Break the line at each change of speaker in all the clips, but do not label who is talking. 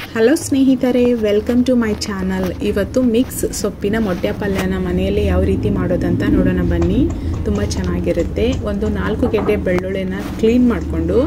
hello ಸ್ನೇಹಿತರೆ welcome to my channel ಇವತ್ತು mix ಸೊಪ್ಪಿನ ಮೊಟ್ಟೆ ಪಲ್ಯನ ಮನೆಯಲ್ಲಿ ಯಾವ ರೀತಿ ಮಾಡೋದಂತ ನೋಡೋಣ ಬನ್ನಿ ತುಂಬ ಚೆನ್ನಾಗಿರುತ್ತೆ ಒಂದು ನಾಲ್ಕು ಗೆಡ್ಡೆ ಬೆಳ್ಳುಳ್ಳಿನ ಕ್ಲೀನ್ ಮಾಡಿಕೊಂಡು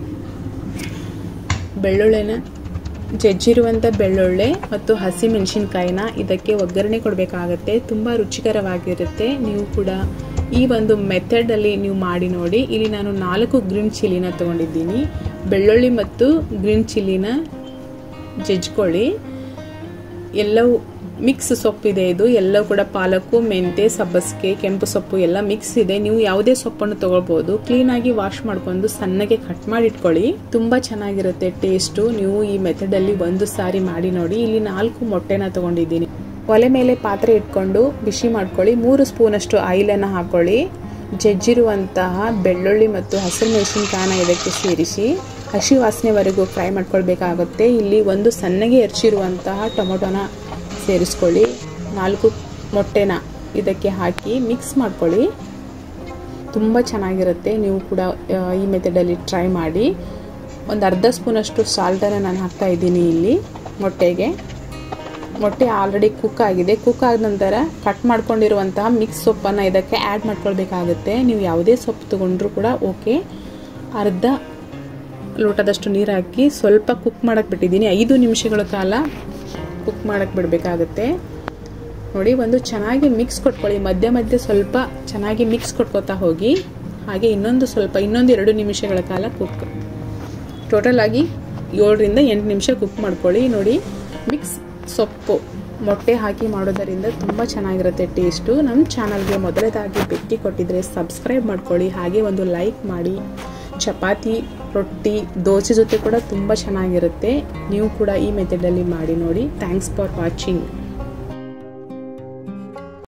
ಬೆಳ್ಳುಳ್ಳಿನ ಜಜ್ಜಿರುವಂಥ ಬೆಳ್ಳುಳ್ಳಿ ಮತ್ತು ಹಸಿ ಮೆಣಸಿನ್ಕಾಯಿನ ಇದಕ್ಕೆ ಒಗ್ಗರಣೆ ಕೊಡಬೇಕಾಗತ್ತೆ ತುಂಬ ರುಚಿಕರವಾಗಿರುತ್ತೆ ನೀವು ಕೂಡ ಈ ಒಂದು ಮೆಥಡಲ್ಲಿ ನೀವು ಮಾಡಿ ನೋಡಿ ಇಲ್ಲಿ ನಾನು ನಾಲ್ಕು ಗ್ರೀನ್ ಚಿಲ್ಲಿನ ತೊಗೊಂಡಿದ್ದೀನಿ ಬೆಳ್ಳುಳ್ಳಿ ಮತ್ತು ಗ್ರೀನ್ ಚಿಲ್ಲಿನ ಜಜ್ಕೊಳ್ಳಿ ಎಲ್ಲವೂ ಮಿಕ್ಸ್ ಸೊಪ್ಪಿದೆ ಇದು ಎಲ್ಲವೂ ಕೂಡ ಪಾಲಕು ಮೆಂತೆ ಸಬ್ಬಸಿಗೆ ಕೆಂಪು ಸೊಪ್ಪು ಎಲ್ಲ ಮಿಕ್ಸ್ ಇದೆ ನೀವು ಯಾವುದೇ ಸೊಪ್ಪನ್ನು ತಗೊಳ್ಬೋದು ಕ್ಲೀನಾಗಿ ವಾಶ್ ಮಾಡ್ಕೊಂಡು ಸಣ್ಣಗೆ ಕಟ್ ಮಾಡಿ ಇಟ್ಕೊಳ್ಳಿ ತುಂಬ ಚೆನ್ನಾಗಿರುತ್ತೆ ಟೇಸ್ಟು ನೀವು ಈ ಮೆಥಡಲ್ಲಿ ಒಂದು ಸಾರಿ ಮಾಡಿ ನೋಡಿ ಇಲ್ಲಿ ನಾಲ್ಕು ಮೊಟ್ಟೆನ ತಗೊಂಡಿದ್ದೀನಿ ಒಲೆ ಮೇಲೆ ಪಾತ್ರೆ ಇಟ್ಕೊಂಡು ಬಿಸಿ ಮಾಡ್ಕೊಳ್ಳಿ ಮೂರು ಸ್ಪೂನಷ್ಟು ಆಯಿಲನ್ನು ಹಾಕೊಳ್ಳಿ ಜಜ್ಜಿರುವಂತಹ ಬೆಳ್ಳುಳ್ಳಿ ಮತ್ತು ಹಸಿರು ಮೆಣಸಿನಕಾಯನ್ನ ಇದಕ್ಕೆ ಸೇರಿಸಿ ಹಸಿ ವಾಸನೆವರೆಗೂ ಫ್ರೈ ಮಾಡ್ಕೊಳ್ಬೇಕಾಗುತ್ತೆ ಇಲ್ಲಿ ಒಂದು ಸಣ್ಣಗೆ ಹೆಚ್ಚಿರುವಂತಹ ಟೊಮೊಟೊನ ಸೇರಿಸ್ಕೊಳ್ಳಿ ನಾಲ್ಕು ಮೊಟ್ಟೆನ ಇದಕ್ಕೆ ಹಾಕಿ ಮಿಕ್ಸ್ ಮಾಡ್ಕೊಳ್ಳಿ ತುಂಬ ಚೆನ್ನಾಗಿರುತ್ತೆ ನೀವು ಕೂಡ ಈ ಮೆಥಡಲ್ಲಿ ಟ್ರೈ ಮಾಡಿ ಒಂದು ಅರ್ಧ ಸ್ಪೂನಷ್ಟು ಸಾಲ್ಟನ್ನು ನಾನು ಹಾಕ್ತಾ ಇದ್ದೀನಿ ಇಲ್ಲಿ ಮೊಟ್ಟೆಗೆ ಮೊಟ್ಟೆ ಆಲ್ರೆಡಿ ಕುಕ್ ಆಗಿದೆ ಕುಕ್ ಆದ ನಂತರ ಕಟ್ ಮಾಡ್ಕೊಂಡಿರುವಂತಹ ಮಿಕ್ಸ್ ಸೊಪ್ಪನ್ನು ಇದಕ್ಕೆ ಆ್ಯಡ್ ಮಾಡ್ಕೊಳ್ಬೇಕಾಗುತ್ತೆ ನೀವು ಯಾವುದೇ ಸೊಪ್ಪು ತೊಗೊಂಡ್ರೂ ಕೂಡ ಓಕೆ ಅರ್ಧ ಲೋಟದಷ್ಟು ನೀರು ಹಾಕಿ ಸ್ವಲ್ಪ ಕುಕ್ ಮಾಡೋಕ್ಕೆ ಬಿಟ್ಟಿದ್ದೀನಿ ಐದು ನಿಮಿಷಗಳ ಕಾಲ ಕುಕ್ ಮಾಡೋಕ್ಕೆ ಬಿಡಬೇಕಾಗುತ್ತೆ ನೋಡಿ ಒಂದು ಚೆನ್ನಾಗಿ ಮಿಕ್ಸ್ ಕೊಟ್ಕೊಳ್ಳಿ ಮಧ್ಯ ಮಧ್ಯೆ ಸ್ವಲ್ಪ ಚೆನ್ನಾಗಿ ಮಿಕ್ಸ್ ಕೊಟ್ಕೋತಾ ಹೋಗಿ ಹಾಗೆ ಇನ್ನೊಂದು ಸ್ವಲ್ಪ ಇನ್ನೊಂದು ಎರಡು ನಿಮಿಷಗಳ ಕಾಲ ಕುಕ್ ಟೋಟಲ್ ಆಗಿ ಏಳರಿಂದ ಎಂಟು ನಿಮಿಷ ಕುಕ್ ಮಾಡ್ಕೊಳ್ಳಿ ನೋಡಿ ಮಿಕ್ಸ್ ಸೊಪ್ಪು ಮೊಟ್ಟೆ ಹಾಕಿ ಮಾಡೋದರಿಂದ ತುಂಬ ಚೆನ್ನಾಗಿರುತ್ತೆ ಟೇಸ್ಟು ನಮ್ಮ ಚಾನಲ್ಗೆ ಮೊದಲದಾಗಿ ಭೇಟಿ ಕೊಟ್ಟಿದ್ರೆ ಸಬ್ಸ್ಕ್ರೈಬ್ ಮಾಡ್ಕೊಳ್ಳಿ ಹಾಗೆ ಒಂದು ಲೈಕ್ ಮಾಡಿ ಚಪಾತಿ ರೊಟ್ಟಿ ದೋಸೆ ಜೊತೆ ಕೂಡ ತುಂಬ ಚೆನ್ನಾಗಿರುತ್ತೆ ನೀವು ಕೂಡ ಈ ಮೆಥಡಲ್ಲಿ ಮಾಡಿ ನೋಡಿ ಥ್ಯಾಂಕ್ಸ್ ಫಾರ್ ವಾಚಿಂಗ್